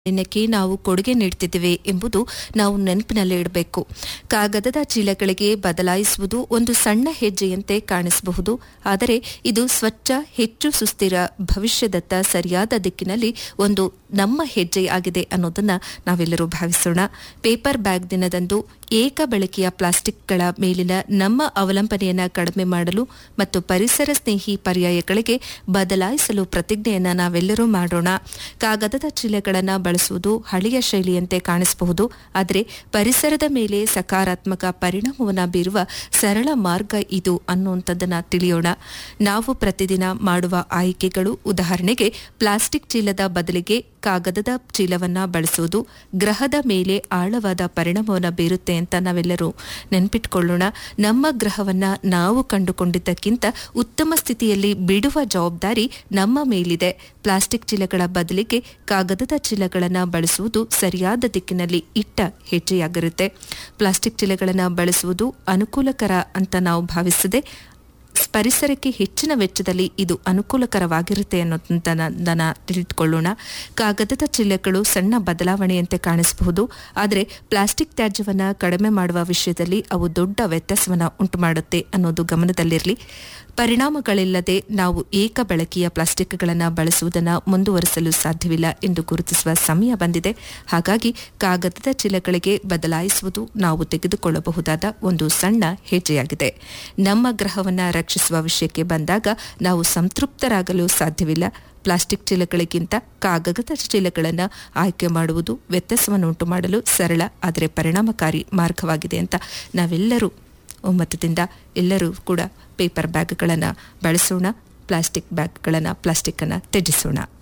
ಮಾಲಿನ್ಯಕ್ಕೆ ನಾವು ಕೊಡುಗೆ ನೀಡುತ್ತಿದ್ದೇವೆ ಎಂಬುದು ನಾವು ನೆನಪಿನಲ್ಲಿ ಇಡಬೇಕು ಕಾಗದದ ಚೀಲಗಳಿಗೆ ಬದಲಾಯಿಸುವುದು ಒಂದು ಸಣ್ಣ ಹೆಜ್ಜೆಯಂತೆ ಕಾಣಿಸಬಹುದು ಆದರೆ ಇದು ಸ್ವಚ್ಛ ಹೆಚ್ಚು ಸುಸ್ಥಿರ ಭವಿಷ್ಯದತ್ತ ಸರಿಯಾದ ದಿಕ್ಕಿನಲ್ಲಿ ಒಂದು ನಮ್ಮ ಹೆಜ್ಜೆಯಾಗಿದೆ ಅನ್ನೋದನ್ನ ನಾವೆಲ್ಲರೂ ಭಾವಿಸೋಣ ಪೇಪರ್ ಬ್ಯಾಗ್ ದಿನದಂದು ಏಕ ಬಳಕೆಯ ಪ್ಲಾಸ್ಟಿಕ್ಗಳ ಮೇಲಿನ ನಮ್ಮ ಅವಲಂಬನೆಯನ್ನ ಕಡಿಮೆ ಮಾಡಲು ಮತ್ತು ಪರಿಸರ ಸ್ನೇಹಿ ಪರ್ಯಾಯಗಳಿಗೆ ಬದಲಾಯಿಸಲು ಪ್ರತಿಜ್ಞೆಯನ್ನ ನಾವೆಲ್ಲರೂ ಮಾಡೋಣ ಕಾಗದದ ಚೀಲಗಳನ್ನು ಬಳಸುವುದು ಹಳೆಯ ಶೈಲಿಯಂತೆ ಕಾಣಿಸಬಹುದು ಆದರೆ ಪರಿಸರದ ಮೇಲೆ ಸಕಾರಾತ್ಮಕ ಪರಿಣಾಮವನ್ನು ಬೀರುವ ಸರಳ ಮಾರ್ಗ ಇದು ಅನ್ನುವಂಥದ್ದನ್ನ ತಿಳಿಯೋಣ ನಾವು ಪ್ರತಿದಿನ ಮಾಡುವ ಆಯ್ಕೆಗಳು ಉದಾಹರಣೆಗೆ ಪ್ಲಾಸ್ಟಿಕ್ ಚೀಲದ ಬದಲಿಗೆ ಕಾಗದದ ಚೀಲವನ್ನ ಬಳಸುವುದು ಗ್ರಹದ ಮೇಲೆ ಆಳವಾದ ಪರಿಣಾಮವನ್ನು ಬೀರುತ್ತೆ ಅಂತ ನಾವೆಲ್ಲರೂ ನೆನ್ಪಿಟ್ಕೊಳ್ಳೋಣ ನಮ್ಮ ಗ್ರಹವನ್ನ ನಾವು ಕಂಡುಕೊಂಡಿದ್ದಕ್ಕಿಂತ ಉತ್ತಮ ಸ್ಥಿತಿಯಲ್ಲಿ ಬಿಡುವ ಜವಾಬ್ದಾರಿ ನಮ್ಮ ಮೇಲಿದೆ ಪ್ಲಾಸ್ಟಿಕ್ ಚೀಲಗಳ ಬದಲಿಗೆ ಕಾಗದದ ಚೀಲಗಳನ್ನು ಬಳಸುವುದು ಸರಿಯಾದ ದಿಕ್ಕಿನಲ್ಲಿ ಇಟ್ಟ ಹೆಜ್ಜೆಯಾಗಿರುತ್ತೆ ಪ್ಲಾಸ್ಟಿಕ್ ಚೀಲಗಳನ್ನು ಬಳಸುವುದು ಅನುಕೂಲಕರ ಅಂತ ನಾವು ಭಾವಿಸದೆ ಪರಿಸರಕ್ಕೆ ಹೆಚ್ಚಿನ ವೆಚ್ಚದಲ್ಲಿ ಇದು ಅನುಕೂಲಕರವಾಗಿರುತ್ತೆ ಅನ್ನೋದನ್ನ ತಿಳಿದುಕೊಳ್ಳೋಣ ಕಾಗದದ ಚೀಲಗಳು ಸಣ್ಣ ಬದಲಾವಣೆಯಂತೆ ಕಾಣಿಸಬಹುದು ಆದರೆ ಪ್ಲಾಸ್ಟಿಕ್ ತ್ಯಾಜ್ಯವನ್ನು ಕಡಿಮೆ ಮಾಡುವ ವಿಷಯದಲ್ಲಿ ಅವು ದೊಡ್ಡ ವ್ಯತ್ಯಾಸವನ್ನು ಉಂಟುಮಾಡುತ್ತೆ ಅನ್ನೋದು ಗಮನದಲ್ಲಿರಲಿ ಪರಿಣಾಮಗಳಿಲ್ಲದೆ ನಾವು ಏಕ ಬಳಕೆಯ ಪ್ಲಾಸ್ಟಿಕ್ಗಳನ್ನು ಬಳಸುವುದನ್ನು ಮುಂದುವರಿಸಲು ಸಾಧ್ಯವಿಲ್ಲ ಎಂದು ಗುರುತಿಸುವ ಸಮಯ ಬಂದಿದೆ ಹಾಗಾಗಿ ಕಾಗದದ ಚೀಲಗಳಿಗೆ ಬದಲಾಯಿಸುವುದು ನಾವು ತೆಗೆದುಕೊಳ್ಳಬಹುದಾದ ಒಂದು ಸಣ್ಣ ಹೆಜ್ಜೆಯಾಗಿದೆ ನಮ್ಮ ಗ್ರಹವನ್ನು ರಕ್ಷಿಸುವ ವಿಷಯಕ್ಕೆ ಬಂದಾಗ ನಾವು ಸಂತೃಪ್ತರಾಗಲು ಸಾಧ್ಯವಿಲ್ಲ ಪ್ಲಾಸ್ಟಿಕ್ ಚೀಲಗಳಿಗಿಂತ ಕಾಗದದ ಚೀಲಗಳನ್ನು ಆಯ್ಕೆ ಮಾಡುವುದು ವ್ಯತ್ಯಾಸವನ್ನು ಉಂಟು ಮಾಡಲು ಸರಳ ಆದರೆ ಪರಿಣಾಮಕಾರಿ ಮಾರ್ಗವಾಗಿದೆ ಅಂತ ನಾವೆಲ್ಲರೂ ಒಮ್ಮತದಿಂದ ಎಲ್ಲರೂ ಕೂಡ ಪೇಪರ್ ಬ್ಯಾಗ್ಗಳನ್ನು ಬಳಸೋಣ ಪ್ಲಾಸ್ಟಿಕ್ ಬ್ಯಾಗ್ಗಳನ್ನು ಪ್ಲಾಸ್ಟಿಕ್ಕನ್ನು ತ್ಯಜಿಸೋಣ